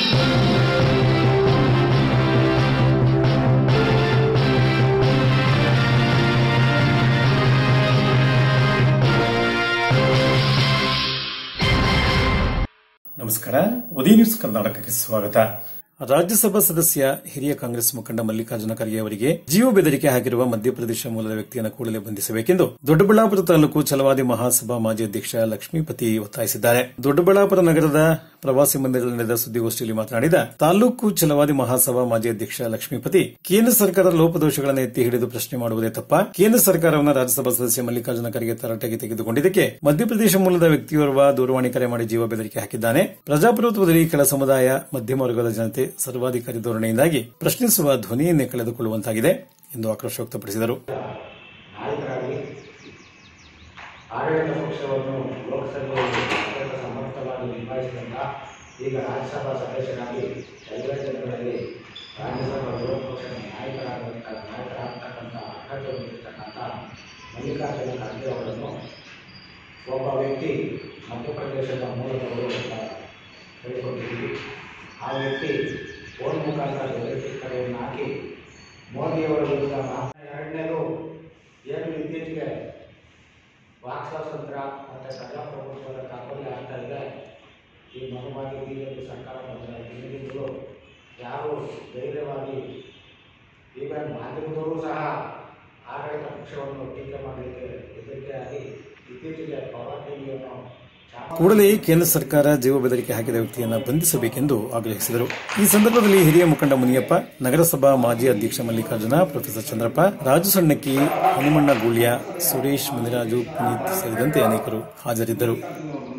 ನಮಸ್ಕಾರ ಉದಯ ನ್ಯೂಸ್ ಕರ್ನಾಟಕಕ್ಕೆ ಸ್ವಾಗತ ರಾಜ್ಯಸಭಾ ಸದಸ್ಯ ಹಿರಿಯ ಕಾಂಗ್ರೆಸ್ ಮುಖಂಡ ಮಲ್ಲಿಕಾರ್ಜುನ ಖರ್ಗೆ ಅವರಿಗೆ ಜೀವ ಬೆದರಿಕೆ ಹಾಕಿರುವ ಮಧ್ಯಪ್ರದೇಶ ಮೂಲದ ವ್ಯಕ್ತಿಯನ್ನು ಕೂಡಲೇ ಬಂಧಿಸಬೇಕೆಂದು ದೊಡ್ಡಬಳ್ಳಾಪುರ ತಾಲೂಕು ಛಲವಾದಿ ಮಹಾಸಭಾ ಮಾಜಿ ಅಧ್ಯಕ್ಷ ಲಕ್ಷ್ಮೀಪತಿ ಒತ್ತಾಯಿಸಿದ್ದಾರೆ ದೊಡ್ಡಬಳ್ಳಾಪುರ ನಗರದ ಪ್ರವಾಸಿ ಮಂದಿರದಲ್ಲಿ ನಡೆದ ಸುದ್ದಿಗೋಷ್ಠಿಯಲ್ಲಿ ಮಾತನಾಡಿದ ತಾಲೂಕು ಛಲವಾದಿ ಮಹಾಸಭಾ ಮಾಜಿ ಅಧ್ಯಕ್ಷ ಲಕ್ಷ್ಮೀಪತಿ ಕೇಂದ್ರ ಸರ್ಕಾರದ ಲೋಪದೋಷಗಳನ್ನು ಎತ್ತಿ ಹಿಡಿದು ಪ್ರಶ್ನೆ ಮಾಡುವುದೇ ತಪ್ಪ ಕೇಂದ್ರ ಸರ್ಕಾರವನ್ನು ರಾಜ್ಯಸಭಾ ಸದಸ್ಯ ಮಲ್ಲಿಕಾರ್ಜುನ ಖರ್ಗೆ ತರಾಟೆಗೆ ತೆಗೆದುಕೊಂಡಿದ್ದಕ್ಕೆ ಮಧ್ಯಪ್ರದೇಶ ಮೂಲದ ವ್ಯಕ್ತಿಯೋರ್ವ ದೂರವಾಣಿ ಕರೆ ಮಾಡಿ ಜೀವ ಬೆದರಿಕೆ ಹಾಕಿದ್ದಾನೆ ಪ್ರಜಾಪ್ರಭುತ್ವದಲ್ಲಿ ಕೆಳ ಸಮುದಾಯ ಮಧ್ಯಮ ವರ್ಗದ ಜನತೆ ಸರ್ವಾಧಿಕಾರಿ ಧೋರಣೆಯಿಂದಾಗಿ ಪ್ರಶ್ನಿಸುವ ಧ್ವನಿಯನ್ನೇ ಕಳೆದುಕೊಳ್ಳುವಂತಾಗಿದೆ ಎಂದು ಆಕ್ರೋಶ ವ್ಯಕ್ತಪಡಿಸಿದರು ನಾಯಕರಾಗಿ ಆಡಳಿತ ಪಕ್ಷವನ್ನು ಲೋಕಸಭೆಯಲ್ಲಿ ಅತ್ಯಂತ ಸಮರ್ಥವಾಗಿ ನಿಭಾಯಿಸಿದಂಥ ಈಗ ರಾಜ್ಯಸಭಾ ಸದಸ್ಯರಾಗಿ ಎಲ್ಲ ಜನಗಳಲ್ಲಿ ರಾಜ್ಯಸಭಾ ವಿರೋಧ ಪಕ್ಷದ ನಾಯಕರಾಗಬೇಕ ನಾಯಕರಾಗತಕ್ಕಂಥ ಅರ್ಹತೆ ಹೊಂದಿರತಕ್ಕಂಥ ಮಲ್ಲಿಕಾರ್ಜುನ ಖರ್ಗೆ ಅವರನ್ನು ಒಬ್ಬ ವ್ಯಕ್ತಿ ಮಧ್ಯಪ್ರದೇಶದ ಮೂಲದವರು ಅಂತ ಹೇಳಿಕೊಂಡಿದ್ದೀವಿ ಆ ವ್ಯಕ್ತಿ ಫೋನ್ ಮುಖಾಂತರ ಬೆದರಿಕೆ ಕರೆಯನ್ನು ಹಾಕಿ ಮೋದಿಯವರ ವಿರುದ್ಧ ಮಾತ್ರ ಎರಡನೇದು ಏನು ಇತ್ತೀಚೆಗೆ ವಾಕ್ ಸ್ವಾತಂತ್ರ್ಯ ಮತ್ತು ಪ್ರಜಾಪ್ರಭುತ್ವದ ಕಗ್ಗೊಲೆ ಆಗ್ತಾ ಇದೆ ಈ ಮಗುವಾಗಿ ಬಿ ಜೆ ಪಿ ಸರ್ಕಾರ ಬಂದ ದಿನದಿಂದಲೂ ಯಾರು ಧೈರ್ಯವಾಗಿ ಈವನ್ ಮಾಧ್ಯಮದವರು ಸಹ ಆಡಳಿತ ಪಕ್ಷವನ್ನು ಟೀಕೆ ಮಾಡಲಿಕ್ಕೆ ಹೆದರಿಕೆಯಾಗಿ ಇತ್ತೀಚೆಗೆ ಪವರ್ ಟಿವಿಯನ್ನು ಕೂಡಲೇ ಕೇಂದ್ರ ಸರ್ಕಾರ ಜೀವ ಬೆದರಿಕೆ ಹಾಕಿದ ವ್ಯಕ್ತಿಯನ್ನು ಬಂಧಿಸಬೇಕೆಂದು ಆಗ್ರಹಿಸಿದರು ಈ ಸಂದರ್ಭದಲ್ಲಿ ಹಿರಿಯ ಮುಖಂಡ ಮುನಿಯಪ್ಪ ನಗರಸಭಾ ಮಾಜಿ ಅಧ್ಯಕ್ಷ ಮಲ್ಲಿಕಾರ್ಜುನ ಪ್ರೊಫೆಸರ್ ಚಂದ್ರಪ್ಪ ರಾಜು ಸಣ್ಣಕ್ಕಿ ಹನುಮಣ್ಣ ಗೂಳ್ಯ ಸುರೇಶ್ ಮುನಿರಾಜು ಪುನೀತ್ ಸೇರಿದಂತೆ ಅನೇಕರು ಹಾಜರಿದ್ದರು